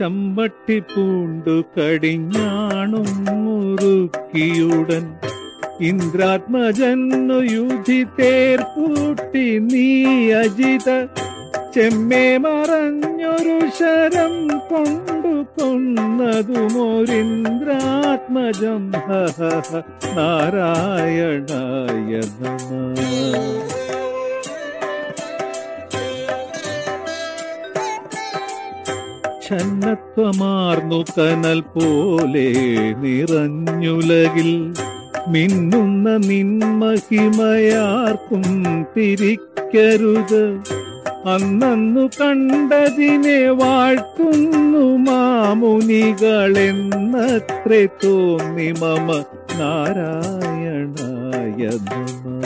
ചമ്മട്ടി പൂണ്ടു കടിഞ്ഞാണും മുറുക്കിയുടൻ ഇന്ദ്രാത്മജന്നു യുധി തേർപ്പൂട്ടി നീ അജിത ചെമ്മേ മറഞ്ഞൊരു ശരം കൊണ്ടു കൊന്നതുമൊരിന്ദ്രാത്മജം ഹ ഹ ഹ നാരായണായ നമ ഛന്നത്വമാർന്നു കനൽ പോലെ നിറഞ്ഞുലകിൽ മിന്നുന്ന നിന്മഹിമയാർക്കും തിരിക്കരുത് അന്നു കണ്ടതിനെ വാഴ്ത്തുന്നു മാമുനികളെന്നത്രേ തോന്നി മമ നാരായണായ നമ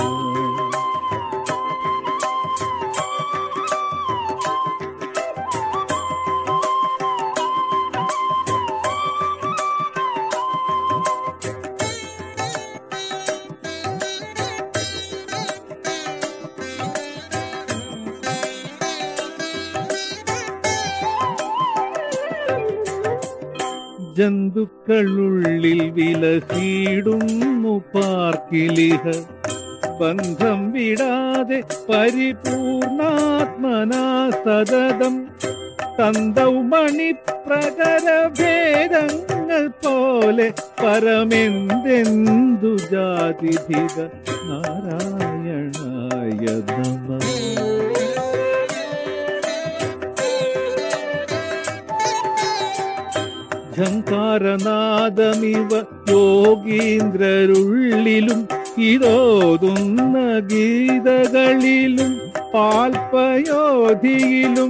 ജന്തുക്കളുള്ളിൽ വിലസീടുന്നു പാർക്കിലിഹ ബന്ധം വിടാതെ പരിപൂർണാത്മനാ സതതം തന്തൗ മണിപ്രകരഭേദങ്ങൾ പോലെ പരമെന്തെന്തു ജാതിധിക നാരായണായ നമ ഝങ്കാരനാദമിവ യോഗീന്ദ്രരുള്ളിലും ഇതോതുന്ന ഗീതകളിലും പാൽപയോധിയിലും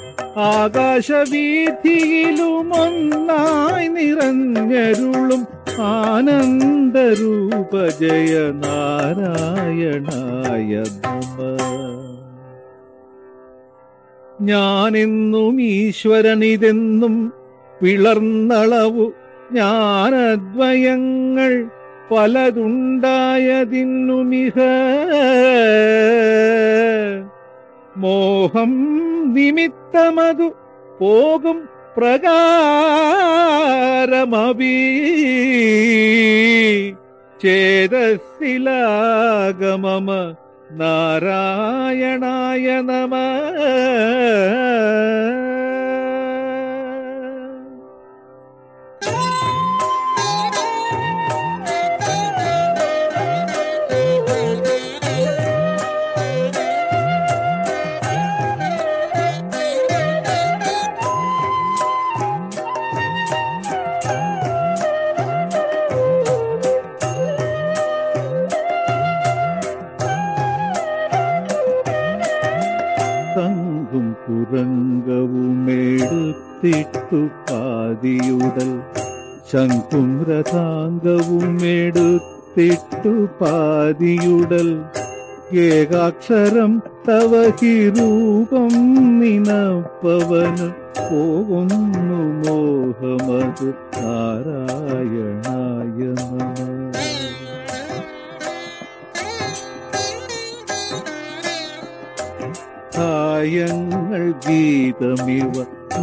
ആകാശവീഥിയിലും ഒന്നായി നിറഞ്ഞരുളും ആനന്ദരൂപ ജയ നാരായണായ നമ ഞാനെന്നും ഈശ്വരനിതെന്നും പിളർന്നളവു ജ്ഞാനദ്വയങ്ങൾ പലതുണ്ടായതിന്നുമിഹ മോഹം നിമിത്തമതു പോകും പ്രകാരമവി ചേതസ്സിലാഗമമ നാരായണായ നമ തങ്കും കുരങ്കവുമെടുത്തിട്ടു പാതിയുടൽ ശംഖും രഥാംഗവുമെടുത്തിട്ടു പാതിയുടൽ ഏകാക്ഷരം തവ രൂപം നിനപ്പവന് പോകുന്നു മോഹമത് നാരായണായ നമ ായങ്ങൾ ഗീതമിവ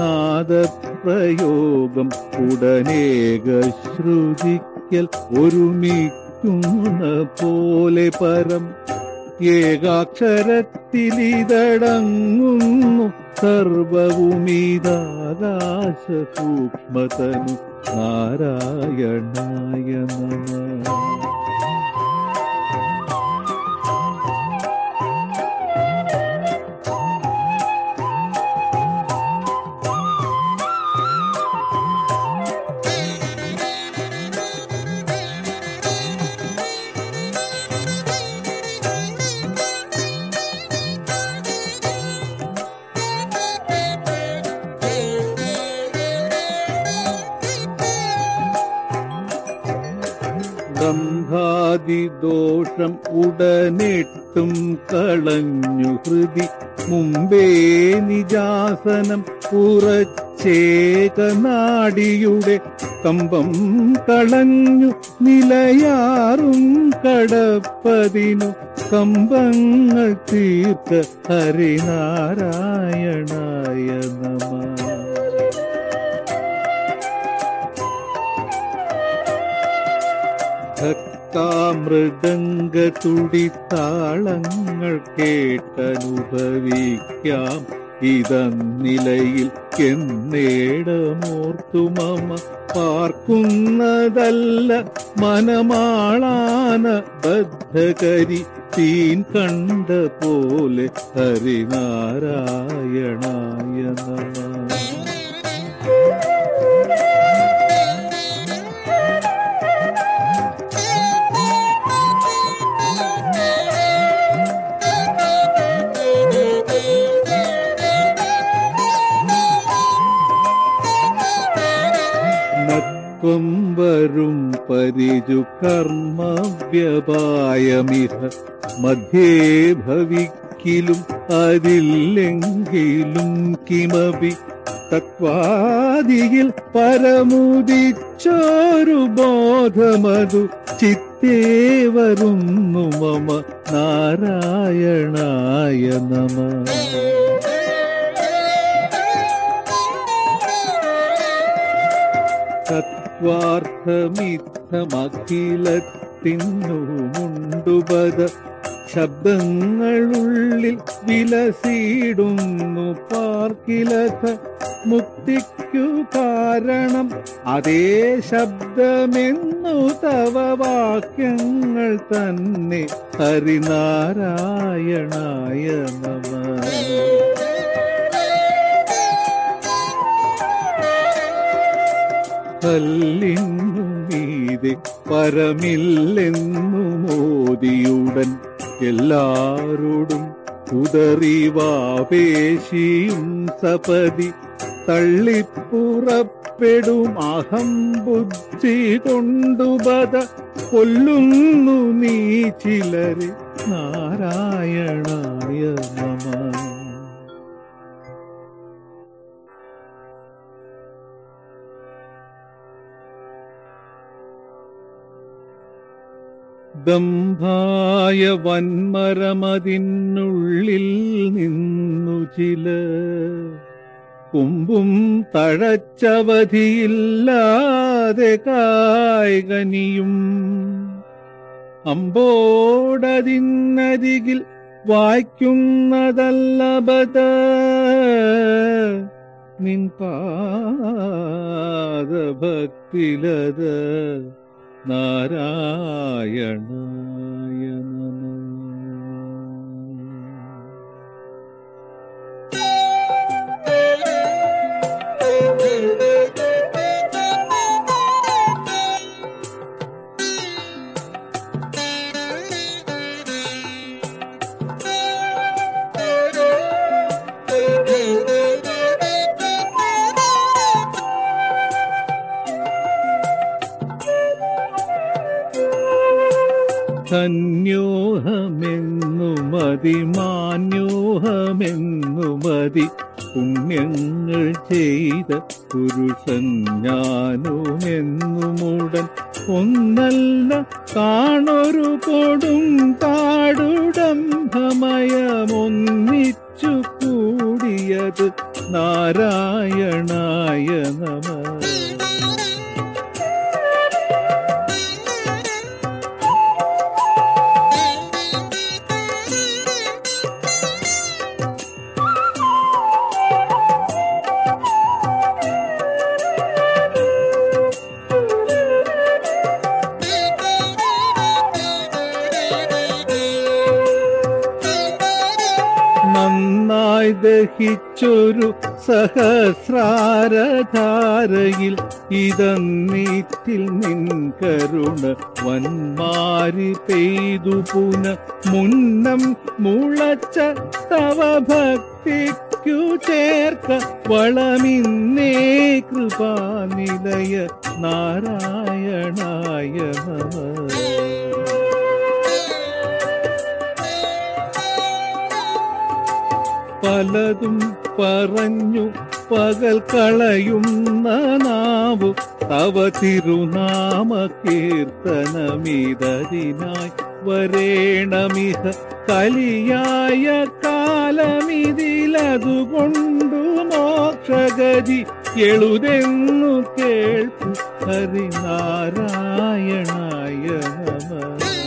നാദപ്രയോഗം ഉടനേക ശ്രുതിക്കൽ ഒരുമിക്കുന്ന പോലെ പരം ഏകാക്ഷരത്തിലിതടങ്ങുന്നു സർവവുമിതാകാശ സൂക്ഷ്മതനു നാരായണായ നമ ബ്രഹ്മാദിദോഷം ഉടനെട്ടും കളഞ്ഞു ഹൃദി മുമ്പേ നിജാസനം ഉറച്ചേക നാടിയുടെ കമ്പം കളഞ്ഞു നിലയാറും കടപ്പതിനു കമ്പങ്ങൾ തീർക്ക ഹരിനാരായണായ നമ കാമൃദംഗ തുടിത്താളങ്ങൾ കേട്ടനുഭവിക്കാം ഇതന്നിലയിൽ എന്നേടമോർത്തു മമ പാർക്കുന്നതല്ല മനമാളാന ബദ്ധകരി തീൻ കണ്ട പോലെ ഹരിനാരായണായ നമ നത്വം വരും പരിജു കർമ്മവ്യപായമിഹ മധ്യേ ഭവിക്കിലും അതില്ലെങ്കിലും കിമപി തത്വാദിയിൽ പരമുദിച്ചോരു ബോധമതു ചിത്തേ വരുന്നു മമ നാരായണായ നമ തത്വാർത്ഥമിത്തമഖിലത്തിന്നുമുണ്ടുപത ശബ്ദങ്ങളുള്ളിൽ വിലസിടുന്നു പാർക്കിലഥ മുക്തിക്കു കാരണം അതേ ശബ്ദമെന്നു തവ വാക്യങ്ങൾ തന്നെ ഹരിനാരായണായ നമ കല്ലിന്നു മീതെ പരമില്ലെന്നു മോദിയുടൻ എല്ലാരോടും കുതറിവാപേശിയും സപതി തള്ളിപ്പുറപ്പെടും അഹം ബുദ്ധി കൊണ്ടുപത കൊല്ലുന്നു നീ ചിലരെ നാരായണായ നമ ദംഭായ വന്മരമതിനുള്ളിൽ നിന്നു ചില കുമ്പും തഴച്ചവധിയില്ലാതെ കായ്കനിയും അമ്പോടതിന്നരികിൽ വായിക്കുന്നതല്ല ബത നിൻ പാദഭക്തിലത നാരായണായ നമ ധന്യോഹമെന്നു മതി മാന്യോഹമെന്നു മതി പുണ്യങ്ങൾ ചെയ്ത പുരുഷൻ ഞാനുമെന്നുമുടൻ ഒന്നല്ല കാണൊരു കൊടും കാടുടംഭമയമൊന്നിച്ചു കൂടിയത് നാരായണായ നമ നന്നായി ദഹിച്ചൊരു സഹസ്രാരധാരയിൽ ഇതന്നീറ്റിൽ നിൻ കരുണ വന്മാരി പെയ്തു പുന മുന്നം മുളച്ച തവ ഭക്തിക്കു ചേർക്ക വളമിന്നേ കൃപാനിലയ നാരായണായ നമ പലതും പറഞ്ഞു പകൽ കളയുന്ന നാവു തവ തിരുനാമ കീർത്തനമിതതിനായി വരേണമിഹ കലിയായ കാലമിതിലതുകൊണ്ടു മോക്ഷഗതി എളുതെന്നു കേൾപ്പു ഹരിനാരായണായ നമ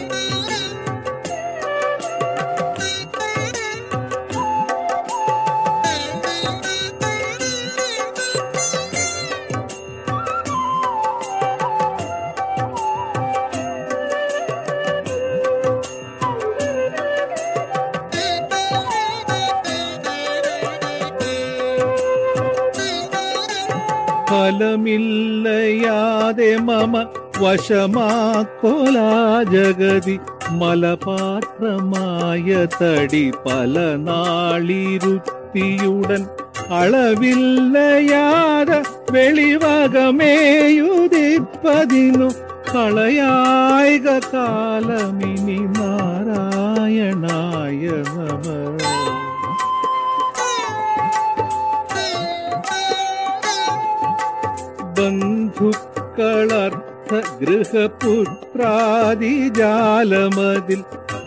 ഫലമില്ലയാതെ മമ വശമാക്കൊലാ ജഗതി മലപാത്രമായ തടി പല നാളിരുത്തിയുടൻ അളവില്ലയാതെ വെളിവകമേയുതിപ്പതിനു കളയായിക കാലമിനി നാരായണായ നമ ബന്ധുക്കളർത്ഥ ഗൃഹപുത്രാദിജാലമതിൽ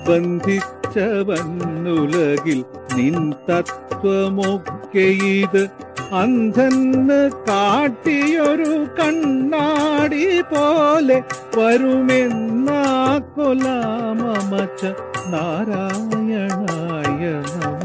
ബന്ധിച്ചവന്നുലകിൽ നിൻ തത്വമൊക്കെ ഇത് അന്ധന് കാട്ടിയൊരു കണ്ണാടി പോലെ വരുമെന്നാ കൊലാമച്ച നാരായണായ നമ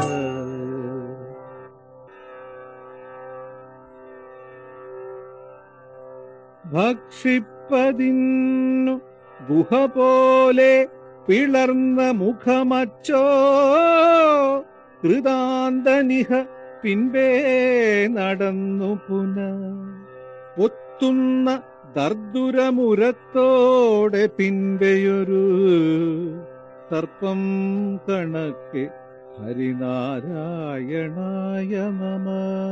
ഭക്ഷിപ്പതിന്നു ഗുഹ പോലെ പിളർന്ന മുഖമച്ചോ കൃതാന്തനിഹ പിൻപേ നടന്നു പുന ഒത്തുന്ന ദർദുരമുരത്തോടെ പിൻപെയൊരു സർപ്പം കണക്കെ ഹരിനാരായണായ നമ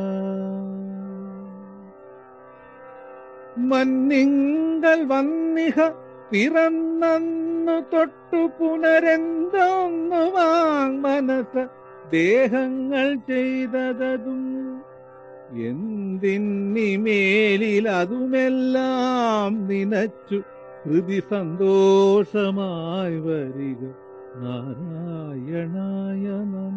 മന്നിങ്കൽ വന്നിഹ പിറന്നു തൊട്ടു പുനരെന്തോന്നു വാങ് മനസ്സ ദേഹങ്ങൾ ചെയ്തതും എന്തിന്നിമേലിൽ അതുമെല്ലാം നിനച്ചു ഹൃദി സന്തോഷമായി വരിക നാരായണായ നമ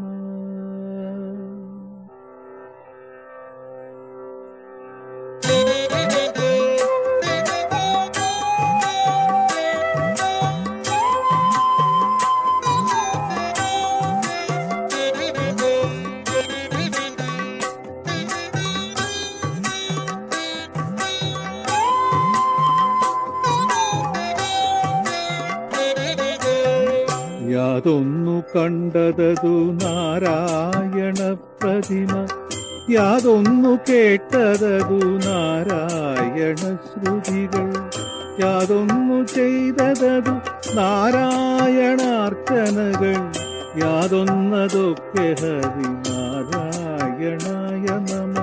യാതൊന്നു കണ്ടതതു നാരായണ പ്രതിമ യാതൊന്നു കേട്ടതതു നാരായണ ശ്രുതികൾ യാതൊന്നു ചെയ്തതതു നാരായണാർച്ചനകൾ യാതൊന്നതൊക്കെ ഹരി നാരായണായ നമ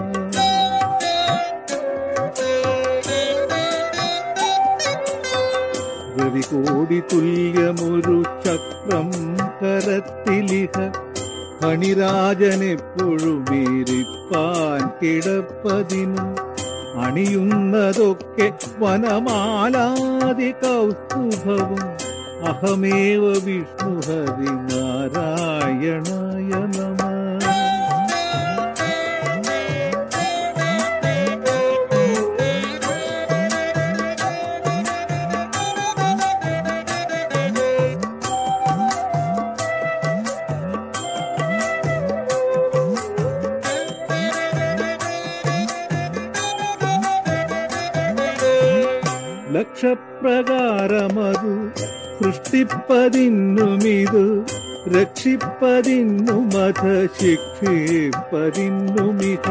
കോടി തുല്യമൊരു ചക്രം കരത്തിലിഹ ഫണിരാജനെപ്പോഴും വീരിപ്പാൻ കിടപ്പതിനും അണിയുന്നതൊക്കെ വനമാലാതി കൗസ്തുഭവും അഹമേവ വിഷ്ണു ഹരി നാരായണായ നമ ലക്ഷപ്രകാരമതു സൃഷ്ടിപ്പതിന്നുമിതു രക്ഷിപ്പതിന്നു മത ശിക്ഷിപ്പതിന്നുമിഹ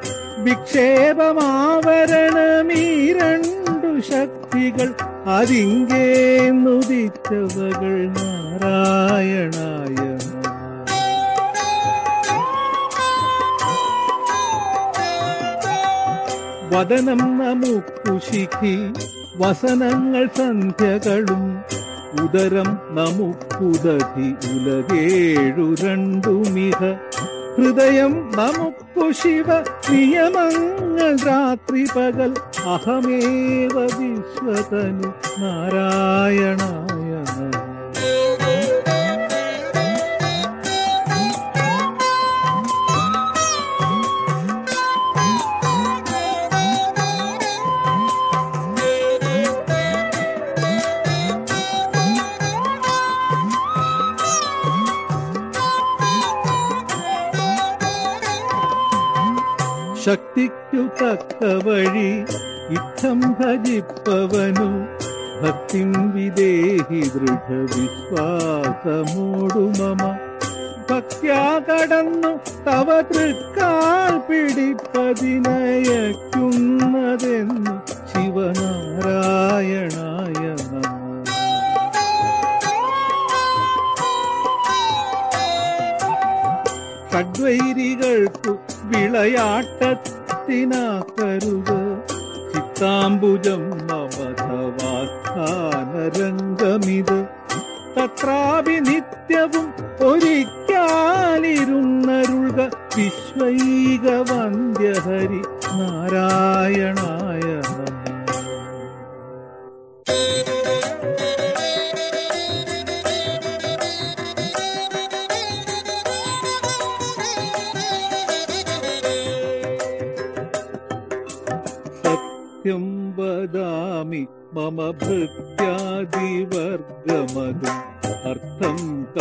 വിക്ഷേപമാവരണമീ രണ്ടു ശക്തികൾ അതിങ്കേ നുദിച്ചവകൾ നാരായണായ നമഃ. വദനം നമുക്കുശിഖി വസനങ്ങൾ സന്ധ്യകളും ഉദരം നമുക്കുദധി ഉലകേഴു രണ്ടുമിഹ ഹൃദയം നമുക്കു ശിവ നിയമങ്ങൾ രാത്രി പകൽ അഹമേവ വിശ്വതനു നാരായണായ നമഃ. ശക്തിക്കു തക്ക വഴി ഇത്തം ഭജിപ്പവനു ഭക്തിം വിദേഹി ദൃഢവിശ്വാസമോടു മമ ഭക്യാ കടന്നു തവ തൃക്കാൽ പിടിപ്പതിനയക്കുന്നതെന്നു ശിവനാരായണായ നമ ഷഡ്വൈരികൾക്കു വിളയാട്ടത്തിനാക്കരുത് ചിത്താംബുജം മമധവാസ്ഥാനരംഗമിത് തത്രാപി നിത്യവും ഒരിക്കാലിരുന്നരുൾക വിശ്വൈക വന്ദ്യഹരി നാരായണായ നമ സത്യം വദാമി മമ ഭൃത്യാദിവർഗമതും അർത്ഥം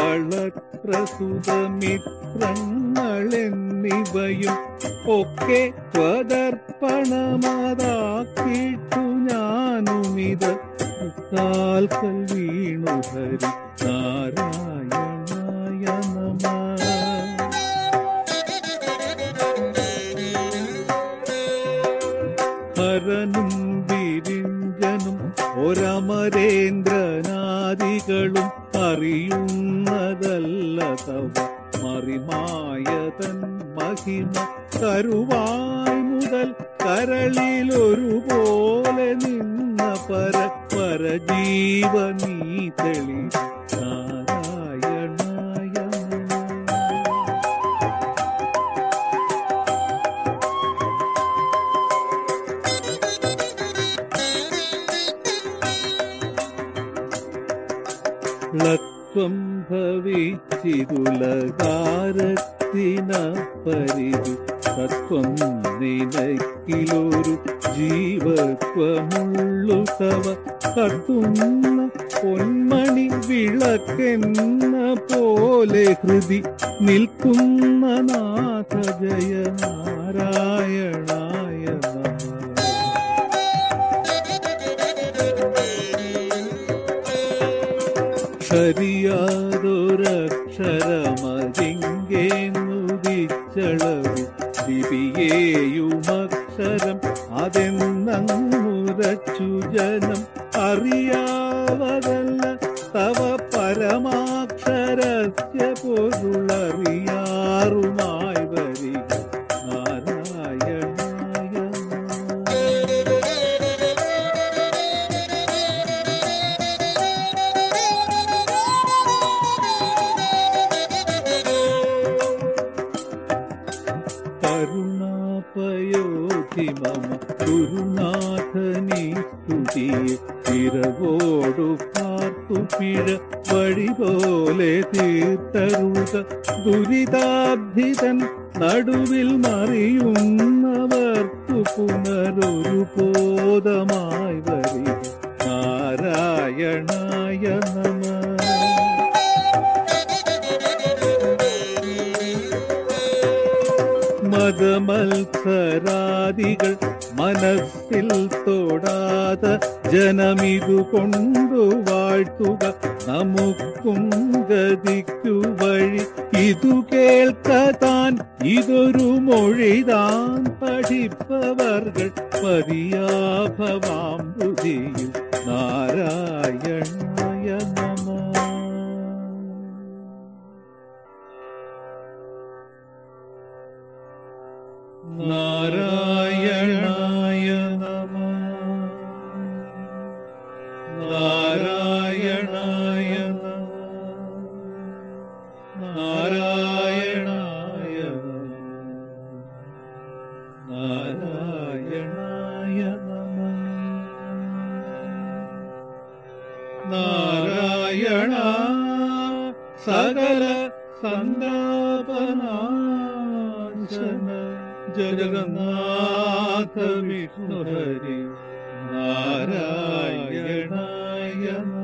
കളത്രസുതമിത്രങ്ങളെന്നിവയും ഒക്കെ സ്വദർപ്പണമതാക്കിട്ടു ഞാനുമിത് കാൽക്കൽ വീണു ഹരി നാരായണായ നമ ഹരനും വിരിഞ്ചനും ഒരമരേന്ദ്രനാദികളും അറിയുന്നതല്ല തവ മറിമായതൻ മഹിമ കരുവായി മുതൽ കരളിലൊരുപോലെ നിന്ന പര പരജീവനീ തെളി നാരായണായ നമഃ. ലത്വം ഭവിച്ചിരുലകാരത്തിന പരിതു തത്വം നിനക്കിലൊരു ജീവത്വമുള്ളു തവ കത്തുന്ന പൊന്മണി വിളക്കെന്ന പോലെ ഹൃദി നിൽക്കുന്ന നാഥ ജയ നാരായണായ നമ ശരിയാതൊരക്ഷരമതിങ്കേന്നുദിച്ചളവു ലിപിയേയുമക്ഷരം അതെന്നുരച്ചു ജനം അറിയാവതല്ല തവ പരമാക്ഷരസ്യ പൊരുളറിയാറുമായി വരിക നാരായണായ നമഃ. കരുണാപയോധി മമ ഗുരുനാഥനീ സ്തുതിയെ പിറവോടു പാർത്തു പിഴ വഴി പോലെ തീർത്തരുക ദുരിതാബ്ധിതൻ നടുവിൽ മറിയുന്നവർക്കു പുനരൊരു ബോധമായി വരിക നാരായണായ നമ മതമത്സരാദികൾ മനസ്സിൽ തൊടാതെ ജനമിതു കൊണ്ടു വാഴ്ത്തുക നമുക്കും ഗതിക്കു വഴി ഇതു കേൾക്കതാൻ ഇതൊരു മൊഴിതാൻ പഠിപ്പവർകൾ പതിയാഭവാം ഹൃതിയിൽ നാരായണായ നമ നാരായണായ നമ നാരായണായ നമ നാരായണായ നമ നാരായണായ നമ നാരായണ സകല സന്താപനാശന ജഗന്നാഥ വിഷ്ണു ഹരി നാരായണായ നമഃ